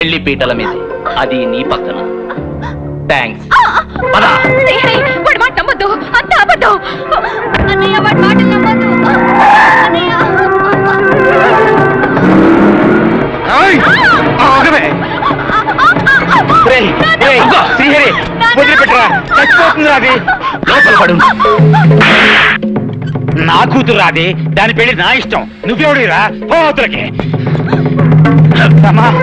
పెళ్లి పీటల మీద అది నీ పక్కన థ్యాంక్స్ పద శ్రీహరి వాడి మాట నమ్మొద్దు అంత అబద్ధం అన్నయ్య వాడి మాటలు నమ్మొద్దు అన్నయ్య శ్రీహరి వదిలిపెట్టరా చచ్చిపోతుంది రాది లోపల పడు నా కూతురు రాది దాని పెళ్లి నా ఇష్టం నువ్వెవడిరా పో అవతలకి అమ్మా.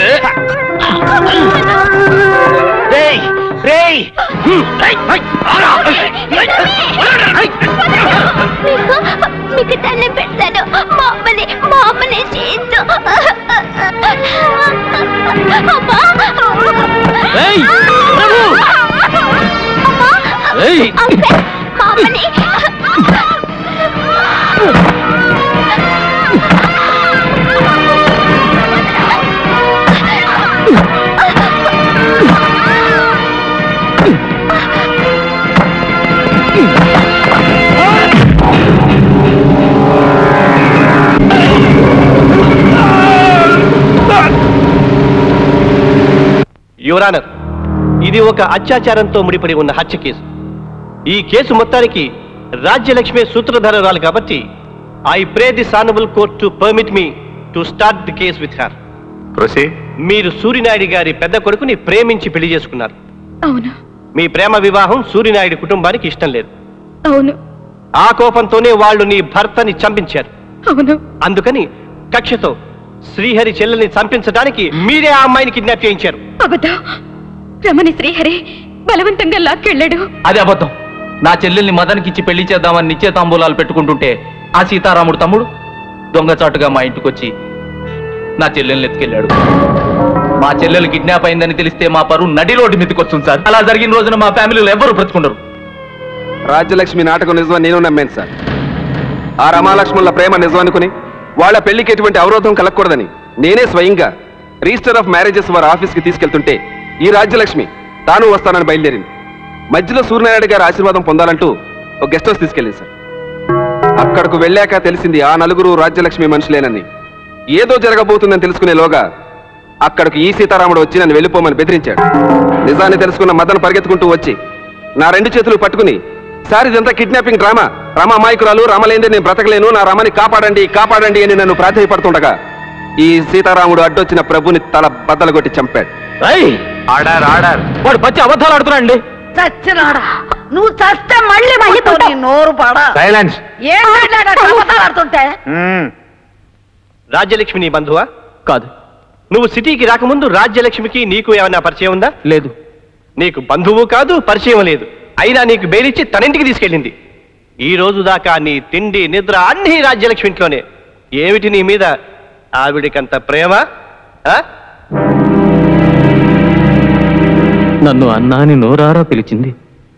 రేయ్, రేయ్. రేయ్, రేయ్, ఆరా. మీకు మీకు తల్లి పెడతాను మా అమ్మని మా అమ్మని చేయొద్దు అమ్మా ఏయ్, ప్రభు! అమ్మా ఏయ్! అబ్బే, మా అమ్మని యువరానర్ ఇది ఒక అత్యాచారంతో ముడిపడి ఉన్న హత్య కేసు ఈ కేసు మొత్తానికి రాజ్యలక్ష్మి సూత్రధారురాలు కాబట్టి I pray the honourable court to permit me to start the case with her మీరు సూర్యనాయుడు గారి పెద్ద కొడుకుని ప్రేమించి పెళ్లి చేసుకున్నారు అవును మీ ప్రేమ వివాహం సూర్యనాయుడు కుటుంబానికి ఇష్టం లేదు అవును ఆ కోపంతోనే వాళ్ళు నీ భర్తని చంపించారు అవును అందుకని కక్షతో శ్రీహరి చెల్లెల్ని చంపించడానికి మీరే ఆ అమ్మాయిని కిడ్నాప్ చేయించారు అబద్ధం రమణి శ్రీహరి బలవంతంగా లాక్కెళ్ళాడు అది అబద్ధం నా చెల్లెల్ని మదన్కి ఇచ్చి పెళ్లి చేద్దామని నిత్య తాంబూలాలు పెట్టుకుంటుంటే ఆ సీతారాముడు తమ్ముడు దొంగచాటుగా మా ఇంటికొచ్చి నా చెల్లెల్ని ఎత్తుకెళ్ళాడు మా చెల్లెలు కిడ్నాప్ అయిందని తెలిస్తే మా పరువు నడి రోడ్డు మీదకొస్తుంది సార్ అలా జరిగిన రోజున మా ఫ్యామిలీలో ఎవరు బ్రతుకుండరు రాజ్యలక్ష్మి నాటకం నిజం నేను నమ్మాను సార్ ఆ రమాలక్ష్ముల ప్రేమ నిజం అనుకుని వాళ్ళ పెళ్లికి ఎటువంటి అవరోధం కలగకూడదని నేనే స్వయంగా రిజిస్టర్ ఆఫ్ మ్యారేజెస్ వారి ఆఫీస్కి తీసుకెళ్తుంటే ఈ రాజ్యలక్ష్మి తాను వస్తానని బయలుదేరింది మధ్యలో సూర్యనారాయణ గారి ఆశీర్వాదం పొందాలంటూ ఒక గెస్ట్ హౌస్ తీసుకెళ్ళింది సార్ అక్కడకు వెళ్ళాక తెలిసింది ఆ నలుగురు రాజ్యలక్ష్మి మనుషులేనని ఏదో జరగబోతుందని తెలుసుకునేలోగా అక్కడికి ఈ సీతారాముడు వచ్చి నన్ను వెళ్ళిపోమని బెదిరించాడు నిజాన్ని తెలుసుకున్న మదన్ పరిగెత్తుకుంటూ వచ్చి నా రెండు చేతులు పట్టుకుని సార్ ఇదంతా కిడ్నాపింగ్ డ్రామా రామ అమాయకురాలు రామలేందే నేను బ్రతకలేను నా రామని కాపాడండి కాపాడండి అని నన్ను ప్రాధాయపడుతుండగా ఈ సీతారాముడు అడ్డొచ్చిన ప్రభుని తల బద్దలగొట్టి చంపాడు ఆడార్ ఆడార్ వాడు పచ్చి అబద్ధాలు ఆడుతున్నాడండి చచ్చినాడా నువ్వు చస్తే మళ్ళీ మహితో నీ నోరు పాడా సైలెన్స్ ఏం మాట్లాడాడు ఆడుతుంటే రాజ్యలక్ష్మి నీ బంధువా కాదు నువ్వు సిటీకి రాకముందు రాజ్యలక్ష్మికి నీకు ఏమైనా పరిచయం ఉందా లేదు నీకు బంధువు కాదు పరిచయం లేదు అయినా నీకు బెయిలిచ్చి తనింటికి తీసుకెళ్ళింది ఈ రోజు దాకా నీ తిండి నిద్ర అన్ని రాజ్యలక్ష్మి ఇంట్లోనే ఏమిటి నీ మీద ఆవిడికంత ప్రేమ ఆ? నన్ను అన్నాని నోరారా పిలిచింది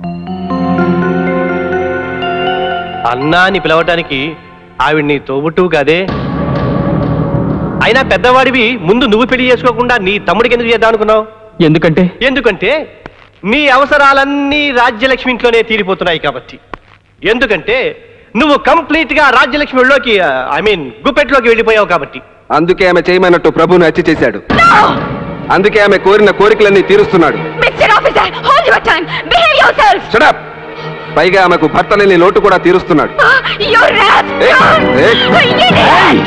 అన్నా అని పిలవటానికి ఆవిడ నీ తోబుట్టువు కాదే అయినా పెద్దవాడివి ముందు నువ్వు పెళ్లి చేసుకోకుండా నీ తమ్ముడికి ఎందుకు చేద్దాం అనుకున్నావు ఎందుకంటే ఎందుకంటే నీ అవసరాలన్నీ రాజ్యలక్ష్మి ఇంట్లోనే తీరిపోతున్నాయి కాబట్టి ఎందుకంటే నువ్వు కంప్లీట్ గా రాజ్యలక్ష్మిలోకి ఐ మీన్ గుప్పెట్లోకి వెళ్ళిపోయావు కాబట్టి అందుకే ఆమె చేయమన్నట్టు ప్రభుని హత్య చేశాడు అందుకే ఆమె కోరిన కోరికలన్నీ తీరుస్తున్నాడు mister officer hold your time behave yourself shut up పైగా ఆమెకు భర్త లేని లోటు కూడా తీరుస్తున్నాడు యు రాస్ ఏయ్, ఏయ్.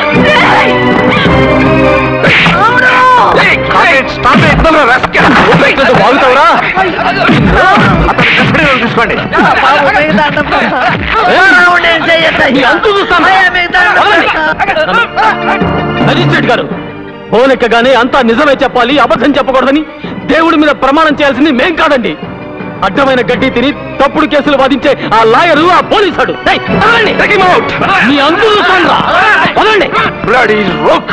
చూసుకోండి అజిస్ట్రేట్ గారు పోలెక్కగానే అంతా నిజమే చెప్పాలి అబద్ధం చెప్పకూడదని దేవుడి మీద ప్రమాణం చేయాల్సింది మేం కాదండి అడ్డమైన గడ్డి తిని తప్పుడు కేసులు వాదించే ఆ లాయరు ఆ పోలీసాడు ఏయ్, వదలండి. మీ అంతు చూస్తానురా. వదలండి. Bloody rook!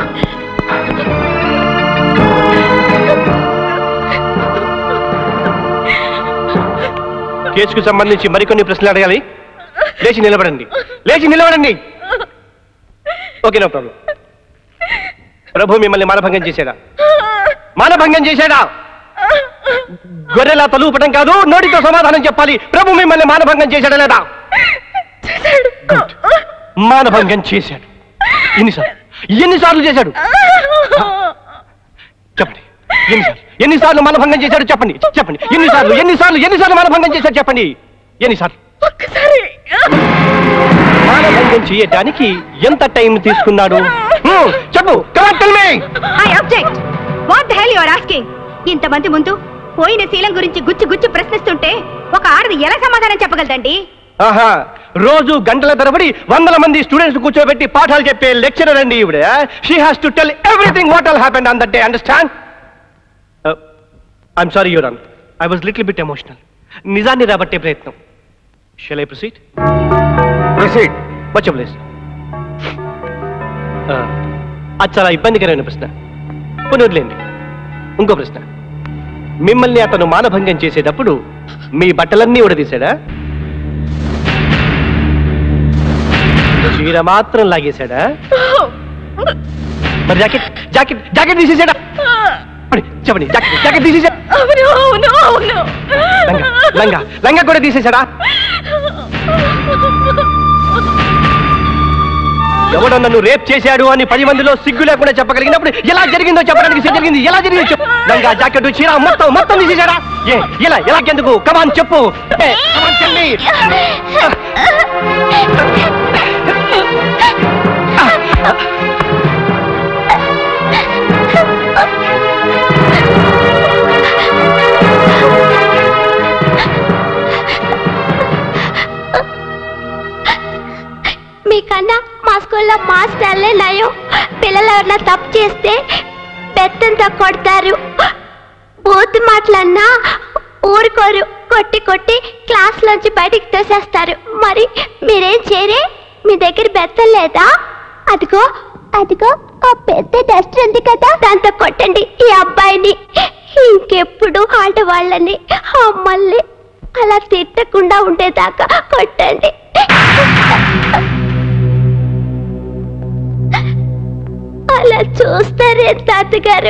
కేసుకు సంబంధించి మరికొన్ని ప్రశ్నలు అడగాలి లేచి నిలబడండి లేచి నిలబడండి ఓకే నో ప్రాబ్లం ప్రభు మిమ్మల్ని మానభంగం చేశాడా మానభంగం చేశాడా గొర్రెలా తలూపటం కాదు నోటితో సమాధానం చెప్పాలి ప్రభు మిమ్మల్ని మానభంగం చేశాడా లేదా Good. మానభంగం చేశాడు ఎన్నిసార్లు ఎన్నిసార్లు చేశాడు చెప్పండి ఎన్నిసార్లు ఎన్నిసార్లు మనభంగం చేశాడు చెప్పండి చెప్పండి ఎన్నిసార్లు ఎన్నిసార్లు ఎన్నిసార్లు మనభంగం చేశాడు చెప్పండి ఎన్నిసార్లు ఒక్కసారి మానభంగం చేయడానికి ఎంత టైం తీసుకున్నాడు హ్మ్, చెప్పు come on, tell me. I object what the hell you are asking ఇంతమంది ముందు పోయిన శీలం గురించి గుచ్చి గుచ్చి ప్రశ్నిస్తుంటే ఒక ఆడది ఎలా సమాధానం చెప్పగలదండి ఆహా రోజు గంటల తరబడి వందల మంది స్టూడెంట్స్ కూర్చోబెట్టి పాఠాలు చెప్పే లెక్చరర్ అండి ఈవిడ she has to tell everything what all happen on that day understand I'm sorry your honour I was little bit emotional నిజాన్ని రాబట్టే ప్రయత్నం షెల్ ఐ ప్రొసీడ్ ప్రొసీడ్ వచ్చే ప్లేస్ అది చాలా ఇబ్బందికరమైన ప్రశ్న కొన్ని వదిలేండి ఇంకో ప్రశ్న మిమ్మల్ని అతను మానభంగం చేసేటప్పుడు మీ బట్టలన్నీ ఉడదీశాడా చీర మాత్రం లాగేశాడా మరి జాకెట్ జాకెట్ జాకెట్ తీసేసాడా మరి చెప్పండి జాకెట్ జాకెట్ తీసేసాడా అవును అవును అవును లంగా లంగా లంగా కూడా తీసేసాడా ఎవడో నన్ను రేప్ చేశాడు అని పది మందిలో సిగ్గు లేకుండా చెప్పగలిగినప్పుడు ఎలా జరిగిందో చెప్పడానికి సిగ్గు జరిగింది ఎలా జరిగిందో చెప్పు లంగా జాకెట్ చీర మొత్తం మొత్తం తీసేశాడా ఏ ఎలా ఎలాగెందుకు కమాన్ చెప్పు ఏ, come on, tell me. మీకన్నా మా స్కూల్లో మాస్టర్లే నయం పిల్లలు ఎవరన్నా తప్పు చేస్తే బెత్తంతో కొడతారు బూత్ మాటలన్నా ఊరుకోరు కొట్టి కొట్టి క్లాస్ లోంచి బయటికి తోసేస్తారు మరి మీరేం చేయరే మీ దగ్గర బెత్తం లేదా అదిగో అదిగో ఆ పెద్ద డస్ట్ ఉంది కదా దాంతో కొట్టండి ఈ అబ్బాయిని ఇంకెప్పుడు ఆడవాళ్ళని అమ్మల్ని అలా తిట్టకుండా ఉండేదాకా కొట్టండి అలా చూస్తారే తాతగారు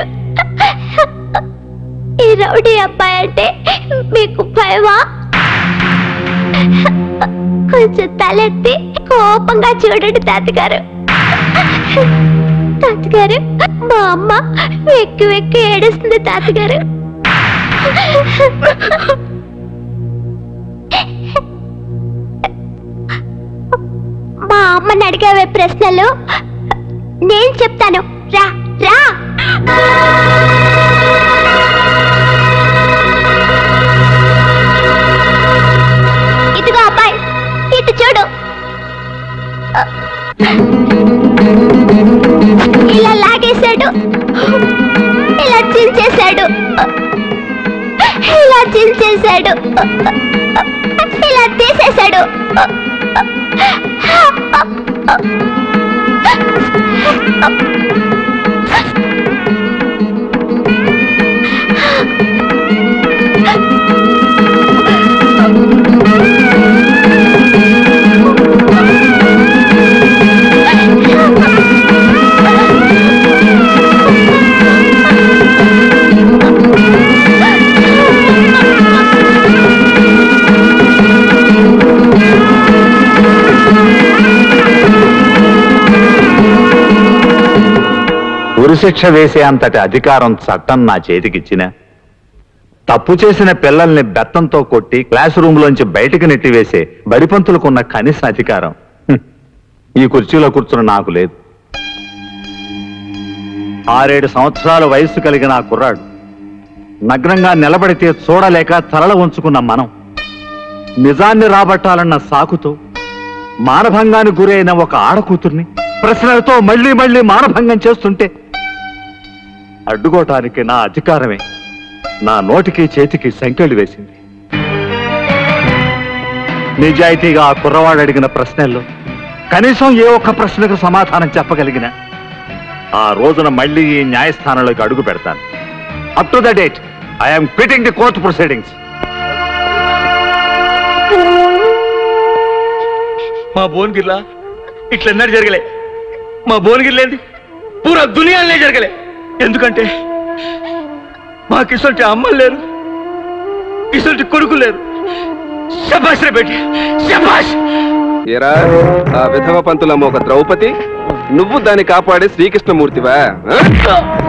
ఈ రౌడీ అబ్బాయి అంటే మీకు భయమా కొంచెం తలెత్తి కోపంగా చూడండి తాతగారు తాతగారు మా అమ్మ వెక్కి వెక్కి ఏడుస్తుంది తాతగారు మా అమ్మని అడిగావే ప్రశ్నలు నేను చెప్తాను రా రా ఇదిగో అబ్బాయి ఇటు చూడు ఇలా లాగేశాడు ఇలా చించేశాడు ఇలా చించేశాడు ఇలా తీసేశాడు ఉరిశిక్ష వేసే అంతటి అధికారం చట్టం నా చేతికిచ్చిన తప్పు చేసిన పిల్లల్ని బెత్తంతో కొట్టి క్లాస్ రూమ్లోంచి బయటికి నెట్టివేసే బడిపంతులకున్న కనీస అధికారం హ్మ్, ఈ కుర్చీలో కూర్చున్న నాకు లేదు ఆరేడు సంవత్సరాల వయస్సు కలిగిన ఆ కుర్రాడు నగ్నంగా నిలబడితే చూడలేక తలల ఉంచుకున్న మనం నిజాన్ని రాబట్టాలన్న సాకుతో మానభంగానికి గురైన ఒక ఆడకూతుర్ని ప్రశ్నలతో మళ్ళీ మళ్ళీ మానభంగం చేస్తుంటే అడ్డుకోవటానికి నా అధికారమే నా నోటికి చేతికి సంఖ్యలు వేసింది నిజాయితీగా ఆ కుర్రవాడు అడిగిన ప్రశ్నల్లో కనీసం ఏ ఒక్క ప్రశ్నకు సమాధానం చెప్పగలిగిన ఆ రోజున మళ్ళీ ఈ న్యాయస్థానంలోకి అడుగు పెడతాను up to the date I'm quitting the court proceedings మా భువనగిరిలా ఇట్లన్నది జరగలే మా భువనగిరి లేదు పూరా దునియాలనే జరగలే ఎందుకంటే మాకు ఇసొంటి అమ్మలు లేరు ఇసొంటి కొడుకు లేరు శబాష్ రే బేటి శబాష్ ఏరా ఆ విధవ పంతులమ్మ ఒక ద్రౌపది నువ్వు దాన్ని కాపాడే శ్రీకృష్ణమూర్తివా ఆ?